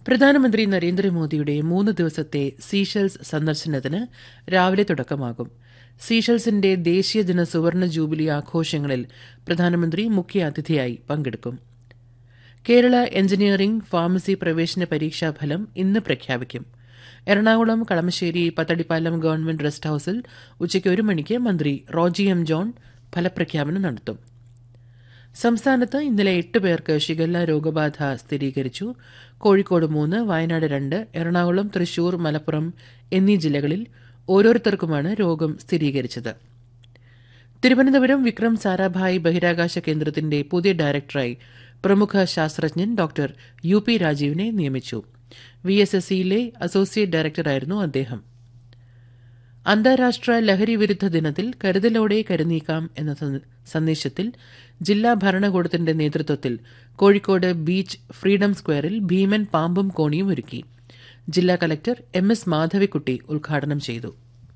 പ്രധാനമന്ത്രി നരേന്ദ്രമോദിയുടെ മൂന്ന് ദിവസത്തെ സീഷെൽസ് സന്ദർശനത്തിന് രാവിലെ തുടക്കമാകും സീഷെൽസിന്റെ ദേശീയ ദിന സുവർണ ജൂബിലി ആഘോഷങ്ങളിൽ പ്രധാനമന്ത്രി മുഖ്യ അതിഥിയായി പങ്കെടുക്കും കേരള എഞ്ചിനീയറിംഗ് ഫാർമസി പ്രവേശന പരീക്ഷാഫലം ഇന്ന് പ്രഖ്യാപിക്കും എറണാകുളം കളമശ്ശേരി പത്തടിപ്പാലം ഗവൺമെന്റ് റെസ്റ്റ് ഹൌസിൽ ഉച്ചയ്ക്ക് ഒരു മണിക്ക് മന്ത്രി റോജി എം ജോൺ ഫലപ്രഖ്യാപനം നടത്തും സംസ്ഥാനത്ത് ഇന്നലെ എട്ട് പേർക്ക് ഷിഗല്ല രോഗബാധ സ്ഥിരീകരിച്ചു കോഴിക്കോട് മൂന്ന് വയനാട് രണ്ട് എറണാകുളം തൃശൂർ മലപ്പുറം എന്നീ ജില്ലകളിൽ ഓരോരുത്തർക്കുമാണ് രോഗം സ്ഥിരീകരിച്ചത് തിരുവനന്തപുരം വിക്രം സാരാഭായ് ബഹിരാകാശ കേന്ദ്രത്തിന്റെ പുതിയ ഡയറക്ടറായി പ്രമുഖ ശാസ്ത്രജ്ഞൻ ഡോക്ടർ യു പി രാജീവിനെ നിയമിച്ചു വി എസ് എസ് സിയിലെ അസോസിയേറ്റ് ഡയറക്ടറായിരുന്നു അദ്ദേഹം അന്താരാഷ്ട്ര ലഹരി വിരുദ്ധ ദിനത്തിൽ കരുതലോടെ കരുനീക്കാം എന്ന സന്ദേശത്തിൽ ജില്ലാ ഭരണകൂടത്തിന്റെ നേതൃത്വത്തിൽ കോഴിക്കോട് ബീച്ച് ഫ്രീഡം സ്ക്വയറിൽ ഭീമൻ പാമ്പും കോണിയും ഒരുക്കി ജില്ലാ കലക്ടർ എം എസ് മാധവിക്കുട്ടി ഉദ്ഘാടനം ചെയ്തു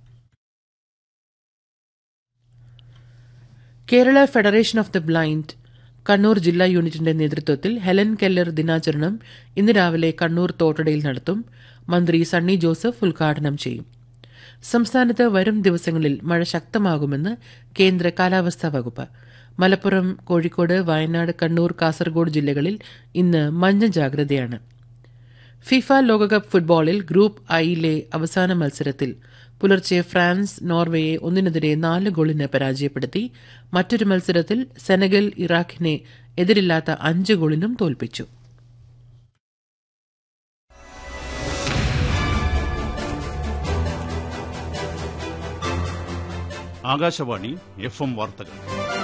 Kerala federation of the blind Kannur ജില്ലാ യൂണിറ്റിന്റെ നേതൃത്വത്തിൽ ഹെലൻ കെല്ലർ ദിനാചരണം ഇന്ന് രാവിലെ കണ്ണൂർ തോട്ടടയിൽ നടത്തും മന്ത്രി സണ്ണി ജോസഫ് ഉദ്ഘാടനം ചെയ്യും സംസ്ഥാനത്ത് വരും ദിവസങ്ങളിൽ മഴ ശക്തമാകുമെന്ന് കേന്ദ്ര കാലാവസ്ഥാ വകുപ്പ് മലപ്പുറം കോഴിക്കോട് വയനാട് കണ്ണൂർ കാസർഗോഡ് ജില്ലകളിൽ ഇന്ന് മഞ്ഞ ജാഗ്രതയാണ് ഫിഫ ലോകകപ്പ് ഫുട്ബോളിൽ ഗ്രൂപ്പ് ഐയിലെ അവസാന മത്സരത്തിൽ പുലർച്ചെ ഫ്രാൻസ് നോർവേയെ ഒന്നിനെതിരെ നാല് ഗോളിന് പരാജയപ്പെടുത്തി മറ്റൊരു മത്സരത്തിൽ സെനഗൽ ഇറാഖിനെ എതിരില്ലാത്ത അഞ്ച് ഗോളിനും തോൽപ്പിച്ചു ആകാശവാണി എഫ് എം വാർത്തകൾ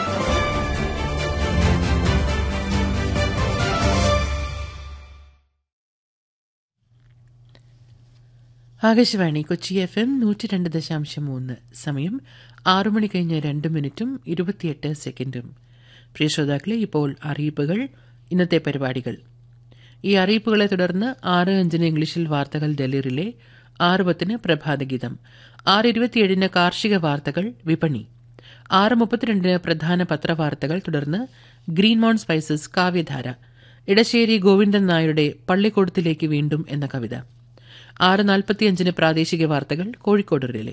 ആകാശവാണി കൊച്ചി എഫ് എം നൂറ്റി രണ്ട് ദശാംശം മൂന്ന് സമയം ആറു മണി കഴിഞ്ഞ് രണ്ട് മിനിറ്റും ഇരുപത്തിയെട്ട് സെക്കൻഡും പ്രിയ ശ്രോതാക്കളെ ഇപ്പോൾ അറിയിപ്പുകൾ ഇന്നത്തെ പരിപാടികൾ ഈ അറിയിപ്പുകളെ തുടർന്ന് ആറ് അഞ്ചിന് ഇംഗ്ലീഷിൽ വാർത്തകൾ ഡൽഹിയിലെ ആറ് പത്തിന് പ്രഭാതഗീതം ആറ് ഇരുപത്തിയേഴിന് കാർഷിക വാർത്തകൾ വിപണി ആറ് മുപ്പത്തിരണ്ടിന് പ്രധാന പത്രവാർത്തകൾ തുടർന്ന് ഗ്രീൻ മൗണ്ട് സ്പൈസസ് കാവ്യധാര ഇടശ്ശേരി ഗോവിന്ദൻ നായരുടെ പള്ളിക്കൂടത്തിലേക്ക് വീണ്ടും എന്ന കവിത ആറ് നാൽപ്പത്തിയഞ്ചിന് പ്രാദേശിക വാർത്തകൾ കോഴിക്കോട് റിലേ